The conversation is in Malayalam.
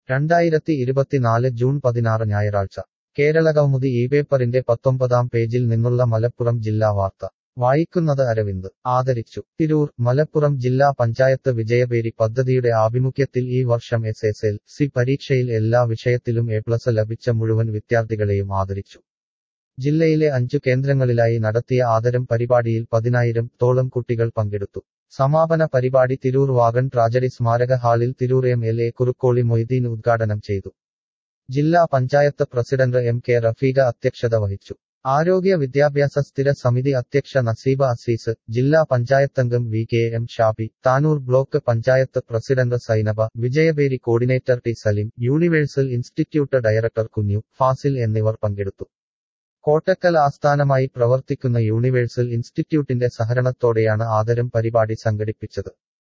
രണ്ടായിരത്തി ഇരുപത്തിനാല് ജൂൺ പതിനാറ് ഞായറാഴ്ച കേരളകൗമുദി ഈ പേപ്പറിന്റെ പത്തൊമ്പതാം പേജിൽ നിന്നുള്ള മലപ്പുറം ജില്ലാ വാർത്ത വായിക്കുന്നത് അരവിന്ദ് ആദരിച്ചു തിരൂർ മലപ്പുറം ജില്ലാ പഞ്ചായത്ത് വിജയപേരി പദ്ധതിയുടെ ആഭിമുഖ്യത്തിൽ ഈ വർഷം എസ് എസ് എൽ സി പരീക്ഷയിൽ എല്ലാ വിഷയത്തിലും എ പ്ലസ് ലഭിച്ച മുഴുവൻ വിദ്യാർത്ഥികളെയും ആദരിച്ചു ജില്ലയിലെ അഞ്ചു കേന്ദ്രങ്ങളിലായി നടത്തിയ ആദരം പരിപാടിയിൽ പതിനായിരം തോളം കുട്ടികൾ പങ്കെടുത്തു സമാപന പരിപാടി തിരൂർ വാഗൺ ട്രാജഡി സ്മാരക ഹാളിൽ Tirur M L A Kurukkoli Moideen ഉദ്ഘാടനം ചെയ്തു ജില്ലാ panchayat president M K Rafeeqa അധ്യക്ഷത വഹിച്ചു ആരോഗ്യ വിദ്യാഭ്യാസ സ്ഥിര സമിതി അധ്യക്ഷ നസീബ അസീസ് ജില്ലാ പഞ്ചായത്തംഗം V K M Shabi Tanur block panchayat president Zainaba Vijayaperi coordinator T Salim universal institute director Kunju Fasil എന്നിവർ പങ്കെടുത്തു കോട്ടക്കൽ ആസ്ഥാനമായി പ്രവർത്തിക്കുന്ന യൂണിവേഴ്സൽ ഇൻസ്റ്റിറ്റ്യൂട്ടിന്റെ സഹകരണത്തോടെയാണ് ആദരം പരിപാടി സംഘടിപ്പിച്ചത്